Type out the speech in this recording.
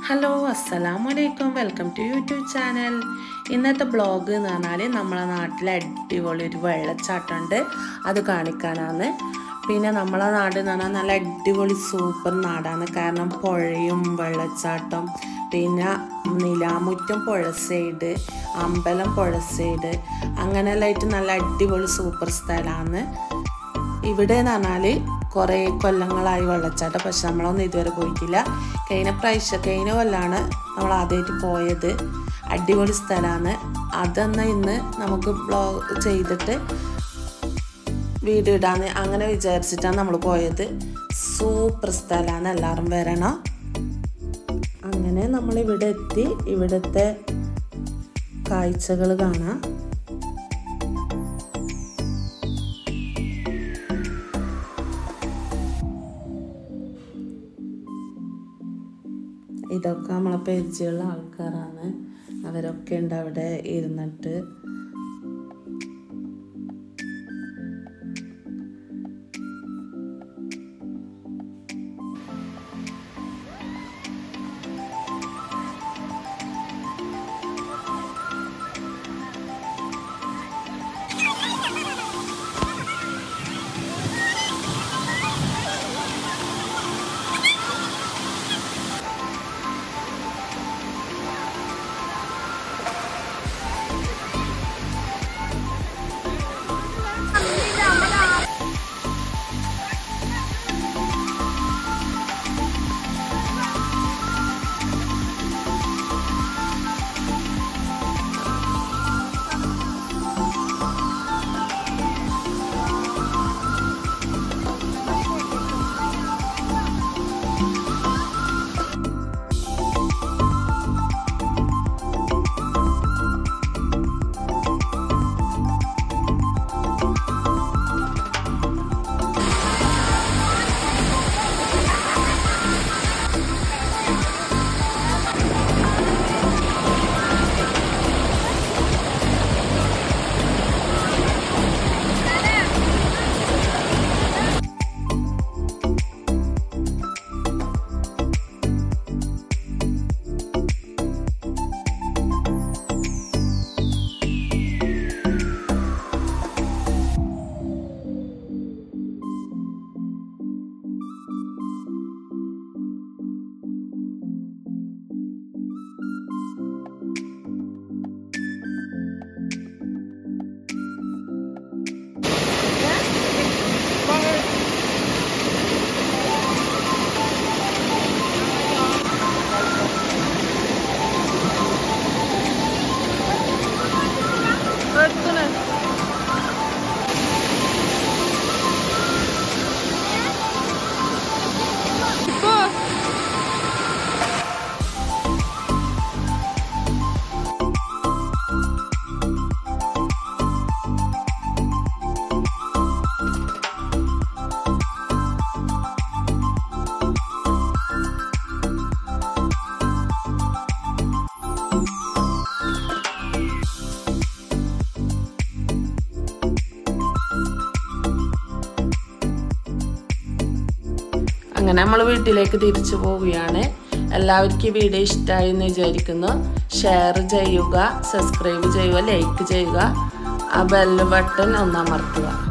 hello അസ്സലാമു അലൈക്കും welcome to YouTube channel ഇന്നത്തെ ബ്ലോഗ് എന്ന് പറഞ്ഞാൽ നമ്മളെ നാട്ടിലെ അടിപൊളി ഒരു വെള്ളച്ചാട്ടമുണ്ട് അത് കാണിക്കാനാണ് പിന്നെ നമ്മളെ നാട് എന്ന് പറഞ്ഞാൽ നല്ല അടിപൊളി സൂപ്പർ നാടാണ് കാരണം പുഴയും വെള്ളച്ചാട്ടം പിന്നെ നിലാമുറ്റം പുഴ സൈഡ് അമ്പലം പുഴ സൈഡ് അങ്ങനെയെല്ലാം ആയിട്ട് നല്ല അടിപൊളി സൂപ്പർ സ്ഥലമാണ് ഇവിടെ എന്ന് പറഞ്ഞാൽ കുറേ കൊല്ലങ്ങളായി വെള്ളച്ചാട്ടം പക്ഷെ നമ്മളൊന്നും ഇതുവരെ പോയിട്ടില്ല കഴിഞ്ഞ പ്രാവശ്യം കഴിഞ്ഞ കൊല്ലാണ് നമ്മൾ ആദ്യമായിട്ട് പോയത് അടിപൊളി സ്ഥലമാണ് അതെന്ന് ഇന്ന് നമുക്ക് ബ്ലോഗ് ചെയ്തിട്ട് വീഡിയോ ഇടാന്ന് അങ്ങനെ വിചാരിച്ചിട്ടാണ് നമ്മൾ പോയത് സൂപ്പർ സ്ഥലമാണ് എല്ലാവരും വരണം അങ്ങനെ നമ്മൾ ഇവിടെ എത്തി ഇവിടുത്തെ കാഴ്ചകൾ കാണാം ഇതൊക്കെ നമ്മളെ പരിചയമുള്ള ആൾക്കാരാണ് അവരൊക്കെ ഉണ്ട് അവിടെ ഇരുന്നിട്ട് അങ്ങനെ നമ്മൾ വീട്ടിലേക്ക് തിരിച്ചു പോവുകയാണ് എല്ലാവർക്കും ഈ വീഡിയോ ഇഷ്ടമായി എന്ന് വിചാരിക്കുന്നു ഷെയർ ചെയ്യുക സബ്സ്ക്രൈബ് ചെയ്യുക ലൈക്ക് ചെയ്യുക ആ ബെല്ല് ബട്ടൺ ഒന്ന് അമർത്തുക